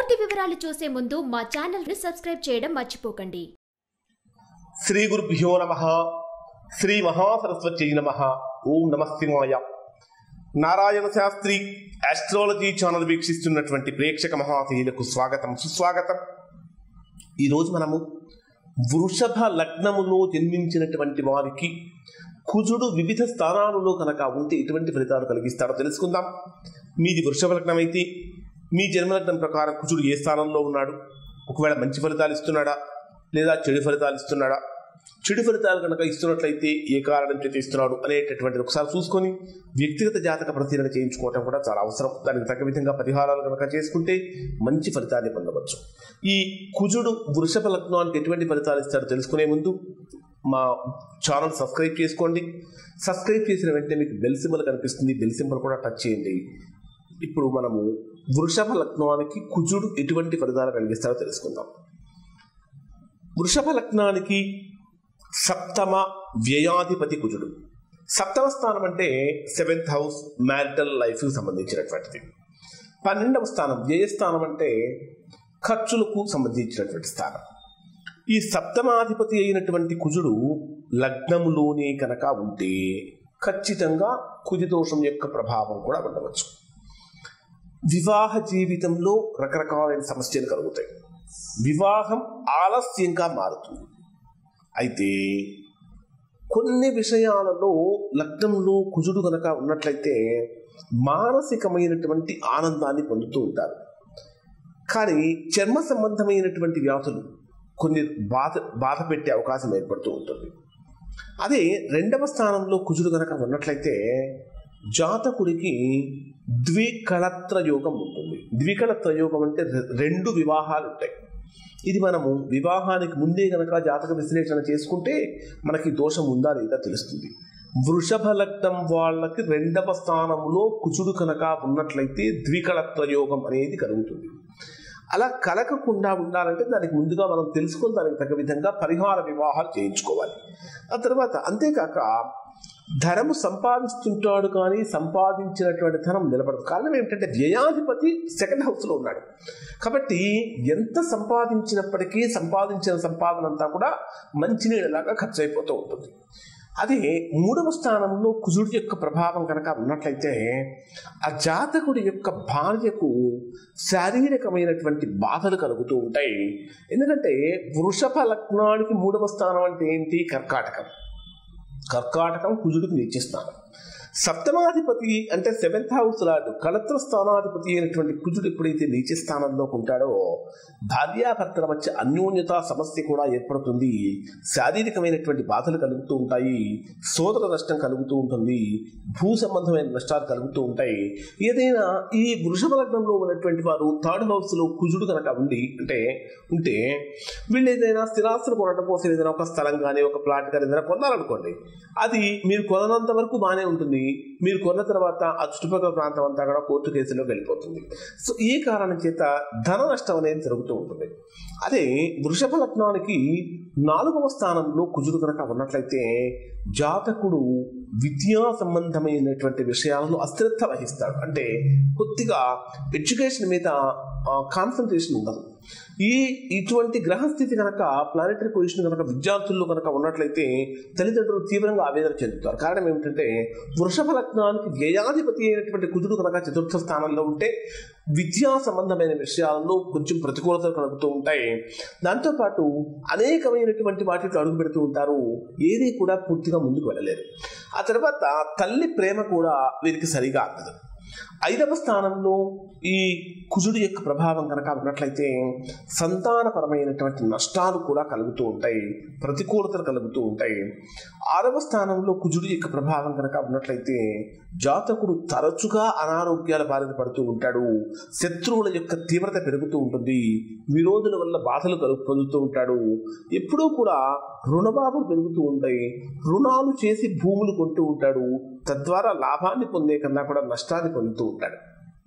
పూర్తి వివరాలు చూసే ముందు మా ఛానల్ ని సబ్స్క్రైబ్ చేయడం మర్చిపోకండి శ్రీ గురుభ్యో నమ శ్రీ మహాసరస్వతి నమ ఓం నమ శివాయ నారాయణ శాస్త్రి ఆస్ట్రాలజీ ఛానల్ వీక్షిస్తున్నటువంటి ప్రేక్షక మహాశీలకు స్వాగతం సుస్వాగతం ఈరోజు మనము వృషభ లగ్నములో జన్మించినటువంటి వారికి కుజుడు వివిధ స్థానాలలో కనుక ఉంటే ఎటువంటి ఫలితాలు కలిగిస్తాడో తెలుసుకుందాం మీది వృషభ లగ్నం అయితే మీ జన్మలగ్నం ప్రకారం కుజుడు ఏ స్థానంలో ఉన్నాడు ఒకవేళ మంచి ఫలితాలు ఇస్తున్నాడా లేదా చెడు ఫలితాలు ఇస్తున్నాడా చెడు ఫలితాలు కనుక ఇస్తున్నట్లయితే ఏ కారణం చేత ఇస్తున్నాడు అనేటటువంటిది ఒకసారి చూసుకొని వ్యక్తిగత జాతక పరిశీలన చేయించుకోవటం కూడా చాలా అవసరం దానికి తగ్గ విధంగా పరిహారాలు కనుక చేసుకుంటే మంచి ఫలితాన్ని పొందవచ్చు ఈ కుజుడు వృషభ లగ్నానికి ఎటువంటి ఫలితాలు ఇస్తాడో తెలుసుకునే ముందు మా ఛానల్ సబ్స్క్రైబ్ చేసుకోండి సబ్స్క్రైబ్ చేసిన వెంటనే మీకు బెల్ సింబల్ కనిపిస్తుంది బెల్ సింబల్ కూడా టచ్ చేయండి ఇప్పుడు మనము వృషభ లగ్నానికి కుజుడు ఎటువంటి ఫలితాలు కలిగిస్తాడో తెలుసుకుందాం వృషభ లగ్నానికి సప్తమ వ్యయాధిపతి కుజుడు సప్తమ స్థానం అంటే సెవెంత్ హౌస్ మ్యారిటల్ లైఫ్కి సంబంధించినటువంటిది పన్నెండవ స్థానం వ్యయస్థానం అంటే ఖర్చులకు సంబంధించినటువంటి స్థానం ఈ సప్తమాధిపతి అయినటువంటి కుజుడు లగ్నములోనే కనుక ఉంటే ఖచ్చితంగా కుజి దోషం యొక్క ప్రభావం కూడా ఉండవచ్చు వివాహ జీవితంలో రకరకాలైన సమస్యలు కలుగుతాయి వివాహం ఆలస్యంగా మారుతుంది అయితే కొన్ని విషయాలలో లగ్నంలో కుజుడు కనుక ఉన్నట్లయితే మానసికమైనటువంటి ఆనందాన్ని పొందుతూ ఉంటారు కానీ చర్మ సంబంధమైనటువంటి వ్యాధులు కొన్ని బాధ బాధ పెట్టే అవకాశం ఏర్పడుతూ ఉంటుంది అదే రెండవ స్థానంలో కుజుడు కనుక ఉన్నట్లయితే జాతకుడికి ద్వికళత్ర యోగం ఉంటుంది ద్వికళత్ర యోగం అంటే రె- రెండు వివాహాలు ఉంటాయి ఇది మనము వివాహానికి ముందే కనుక జాతక విశ్లేషణ చేసుకుంటే మనకి దోషం ఉందా లేదా తెలుస్తుంది వృషభ లగ్నం వాళ్ళకి రెండవ స్థానంలో కుజుడు కనుక ఉన్నట్లయితే ద్వికళత్ర యోగం అనేది కలుగుతుంది అలా కలగకుండా ఉండాలంటే దానికి ముందుగా మనం తెలుసుకొని దానికి తగ్గ విధంగా పరిహార వివాహాలు చేయించుకోవాలి ఆ తర్వాత అంతేకాక ధనము సంపాదిస్తుంటాడు కానీ సంపాదించినటువంటి ధనం నిలబడదు కారణం ఏమిటంటే వ్యయాధిపతి సెకండ్ హౌస్లో ఉన్నాడు కాబట్టి ఎంత సంపాదించినప్పటికీ సంపాదించిన సంపాదన అంతా కూడా మంచినీళ్ళలాగా ఖర్చు అయిపోతూ ఉంటుంది అదే మూడవ స్థానంలో కుజుడి యొక్క ప్రభావం కనుక ఉన్నట్లయితే ఆ జాతకుడి యొక్క భార్యకు శారీరకమైనటువంటి బాధలు కలుగుతూ ఉంటాయి ఎందుకంటే వృషభ లగ్నానికి మూడవ స్థానం అంటే ఏంటి కర్కాటకం కర్కాటకం కుజుడికి నీచిస్తాను సప్తమాధిపతి అంటే సెవెంత్ హౌస్ లాడు కళత్ర స్థానాధిపతి అయినటువంటి కుజుడు ఎప్పుడైతే నీచ స్థానంలోకి ఉంటాడో భార్యాభర్తల మధ్య అన్యోన్యత సమస్య కూడా ఏర్పడుతుంది శారీరకమైనటువంటి బాధలు కలుగుతూ ఉంటాయి సోదర నష్టం కలుగుతూ ఉంటుంది భూ సంబంధమైన నష్టాలు కలుగుతూ ఉంటాయి ఏదైనా ఈ వృషభ లగ్నంలో ఉన్నటువంటి వారు థర్డ్ హౌస్లో కుజుడు కనుక ఉండి అంటే ఉంటే వీళ్ళు ఏదైనా స్థిరాస్తులు కొనడం కోసం ఏదైనా ఒక స్థలం కానీ ఒక ప్లాట్ కానీ ఏదైనా కొనాలనుకోండి అది మీరు కొననంత వరకు బాగానే ఉంటుంది మీరు కొన్న తర్వాత ఆ చుట్టుపక్కల ప్రాంతం అంతా కూడా కోర్టు కేసులోకి వెళ్ళిపోతుంది సో ఈ కారణం చేత ధన నష్టం అనేది జరుగుతూ ఉంటుంది అదే వృషభ లగ్నానికి నాలుగవ స్థానంలో కుజుడు కనుక ఉన్నట్లయితే జాతకుడు విద్యా సంబంధమైనటువంటి విషయాలను అశ్రద్ధ వహిస్తాడు అంటే కొద్దిగా ఎడ్యుకేషన్ మీద కాన్సన్ట్రేషన్ ఉండదు ఈ ఇటువంటి గ్రహస్థితి కనుక ప్లానెటరీ పొజిషన్ కనుక విద్యార్థుల్లో కనుక ఉన్నట్లయితే తల్లిదండ్రులు తీవ్రంగా ఆవేదన చెందుతారు కారణం ఏమిటంటే వృషభ లగ్నానికి వ్యయాధిపతి అయినటువంటి కుజుడు కనుక చతుర్థ స్థానంలో ఉంటే విద్యా సంబంధమైన విషయాల్లో కొంచెం ప్రతికూలతలు కలుగుతూ ఉంటాయి దాంతోపాటు అనేకమైనటువంటి వాటిలో అడుగు పెడుతూ ఉంటారు ఏది కూడా పూర్తిగా ముందుకు వెళ్ళలేరు ఆ తర్వాత తల్లి ప్రేమ కూడా వీరికి సరిగా అందదు ఐదవ స్థానంలో ఈ కుజుడు యొక్క ప్రభావం కనుక ఉన్నట్లయితే సంతానపరమైనటువంటి నష్టాలు కూడా కలుగుతూ ఉంటాయి ప్రతికూలతలు కలుగుతూ ఉంటాయి ఆరవ స్థానంలో కుజుడు యొక్క ప్రభావం కనుక ఉన్నట్లయితే జాతకుడు తరచుగా అనారోగ్యాల బారిన పడుతూ ఉంటాడు శత్రువుల యొక్క తీవ్రత పెరుగుతూ ఉంటుంది విరోధుల వల్ల బాధలు కలుగు పొందుతూ ఉంటాడు ఎప్పుడూ కూడా రుణబాధలు పెరుగుతూ ఉంటాయి రుణాలు చేసి భూములు కొంటూ ఉంటాడు తద్వారా లాభాన్ని పొందే కన్నా కూడా నష్టాన్ని పొందుతూ ఉంటాడు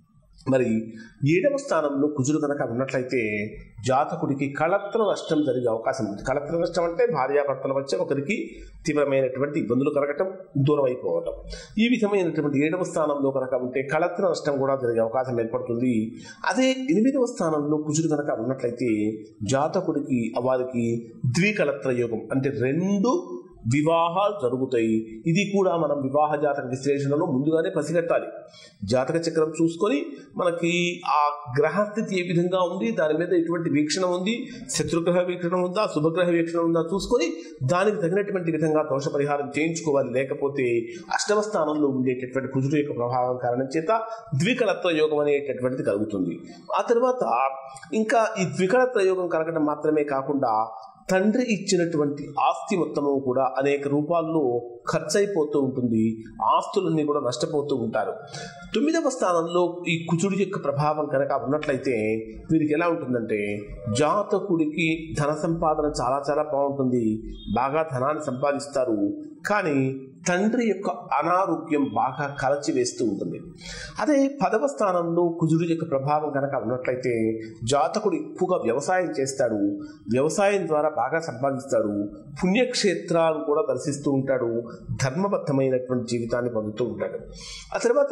మరి ఏడవ స్థానంలో కుజుడు కనుక ఉన్నట్లయితే జాతకుడికి కళత్ర నష్టం జరిగే అవకాశం ఉంది కళత్ర నష్టం అంటే భార్యాభర్తల మధ్య ఒకరికి తీవ్రమైనటువంటి ఇబ్బందులు కలగటం దూరం అయిపోవటం ఈ విధమైనటువంటి ఏడవ స్థానంలో కనుక ఉంటే కళత్ర నష్టం కూడా జరిగే అవకాశం ఏర్పడుతుంది అదే ఎనిమిదవ స్థానంలో కుజుడు కనుక ఉన్నట్లయితే జాతకుడికి వారికి ద్వికళత్ర యోగం అంటే రెండు వివాహాలు జరుగుతాయి ఇది కూడా మనం వివాహ జాతక విశ్లేషణలో ముందుగానే పసిగట్టాలి జాతక చక్రం చూసుకొని మనకి ఆ గ్రహస్థితి ఏ విధంగా ఉంది దాని మీద ఎటువంటి వీక్షణ ఉంది శత్రుగ్రహ వీక్షణ ఉందా శుభగ్రహ వీక్షణ ఉందా చూసుకొని దానికి తగినటువంటి విధంగా దోష పరిహారం చేయించుకోవాలి లేకపోతే అష్టమ స్థానంలో ఉండేటటువంటి కుజుడు యొక్క ప్రభావం కారణం చేత ద్వికలత్వ యోగం అనేటటువంటిది కలుగుతుంది ఆ తర్వాత ఇంకా ఈ ద్వికలత్వ యోగం కలగడం మాత్రమే కాకుండా తండ్రి ఇచ్చినటువంటి ఆస్తి మొత్తము కూడా అనేక రూపాల్లో ఖర్చు అయిపోతూ ఉంటుంది ఆస్తులన్నీ కూడా నష్టపోతూ ఉంటారు తొమ్మిదవ స్థానంలో ఈ కుజుడి యొక్క ప్రభావం కనుక ఉన్నట్లయితే వీరికి ఎలా ఉంటుందంటే జాతకుడికి ధన సంపాదన చాలా చాలా బాగుంటుంది బాగా ధనాన్ని సంపాదిస్తారు కానీ తండ్రి యొక్క అనారోగ్యం బాగా కలచి వేస్తూ ఉంటుంది అదే పదవ స్థానంలో కుజుడి యొక్క ప్రభావం కనుక ఉన్నట్లయితే జాతకుడు ఎక్కువగా వ్యవసాయం చేస్తాడు వ్యవసాయం ద్వారా బాగా సంపాదిస్తాడు పుణ్యక్షేత్రాలు కూడా దర్శిస్తూ ఉంటాడు ధర్మబద్ధమైనటువంటి జీవితాన్ని పొందుతూ ఉంటాడు ఆ తర్వాత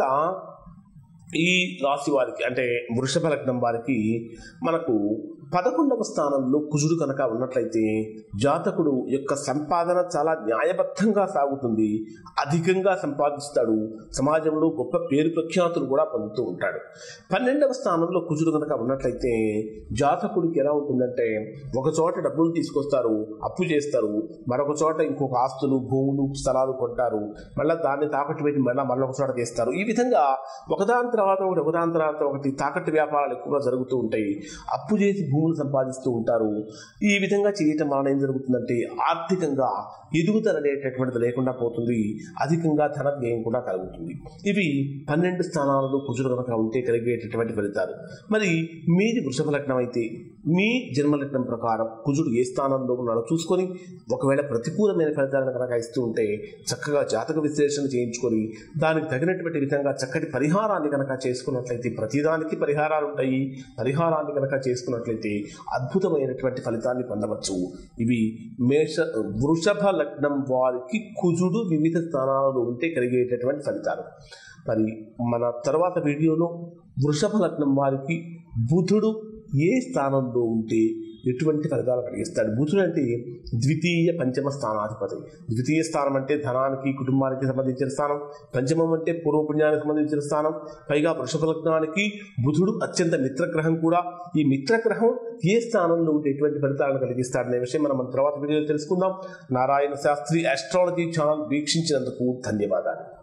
ఈ రాశి వారికి అంటే వృషభ లగ్నం వారికి మనకు పదకొండవ స్థానంలో కుజుడు కనుక ఉన్నట్లయితే జాతకుడు యొక్క సంపాదన చాలా న్యాయబద్ధంగా సాగుతుంది అధికంగా సంపాదిస్తాడు సమాజంలో గొప్ప పేరు ప్రఖ్యాతులు కూడా పొందుతూ ఉంటాడు పన్నెండవ స్థానంలో కుజుడు కనుక ఉన్నట్లయితే జాతకుడికి ఎలా ఉంటుందంటే ఒక చోట డబ్బులు తీసుకొస్తారు అప్పు చేస్తారు మరొక చోట ఇంకొక ఆస్తులు భూములు స్థలాలు కొంటారు మళ్ళీ దాన్ని తాకట్టు పెట్టి మళ్ళీ మళ్ళీ ఒక చోట చేస్తారు ఈ విధంగా ఒకదాని తర్వాత ఒకటి ఒకదాని తర్వాత ఒకటి తాకట్టు వ్యాపారాలు ఎక్కువగా జరుగుతూ ఉంటాయి అప్పు చేసి భూములు సంపాదిస్తూ ఉంటారు ఈ విధంగా చేయటం వలన ఏం జరుగుతుందంటే ఆర్థికంగా ఎదుగుదల అనేటటువంటిది లేకుండా పోతుంది అధికంగా ధన వ్యయం కూడా కలుగుతుంది ఇవి పన్నెండు స్థానాలలో కుజుడు కనుక ఉంటే కలిగేటటువంటి ఫలితాలు మరి మీది వృషభ లగ్నం అయితే మీ జన్మలగ్నం ప్రకారం కుజుడు ఏ స్థానంలో ఉన్నాడో చూసుకొని ఒకవేళ ప్రతికూలమైన ఫలితాలను కనుక ఇస్తూ ఉంటే చక్కగా జాతక విశ్లేషణ చేయించుకొని దానికి తగినటువంటి విధంగా చక్కటి పరిహారాన్ని కనుక చేసుకున్నట్లయితే ప్రతిదానికి పరిహారాలు ఉంటాయి పరిహారాన్ని కనుక చేసుకున్నట్లయితే అద్భుతమైనటువంటి ఫలితాన్ని పొందవచ్చు ఇవి మేష వృషభ లగ్నం వారికి కుజుడు వివిధ స్థానాలలో ఉంటే కలిగేటటువంటి ఫలితాలు మరి మన తర్వాత వీడియోలో వృషభ లగ్నం వారికి బుధుడు ఏ స్థానంలో ఉంటే ఎటువంటి ఫలితాలు కలిగిస్తాడు బుధుడు అంటే ద్వితీయ పంచమ స్థానాధిపతి ద్వితీయ స్థానం అంటే ధనానికి కుటుంబానికి సంబంధించిన స్థానం పంచమం అంటే పూర్వపుణ్యానికి సంబంధించిన స్థానం పైగా వృషభ లగ్నానికి బుధుడు అత్యంత మిత్రగ్రహం కూడా ఈ మిత్రగ్రహం ఏ స్థానంలో ఉంటే ఎటువంటి ఫలితాలను కలిగిస్తాడనే విషయం మనం మన తర్వాత వీడియోలో తెలుసుకుందాం నారాయణ శాస్త్రి ఆస్ట్రాలజీ ఛానల్ వీక్షించినందుకు ధన్యవాదాలు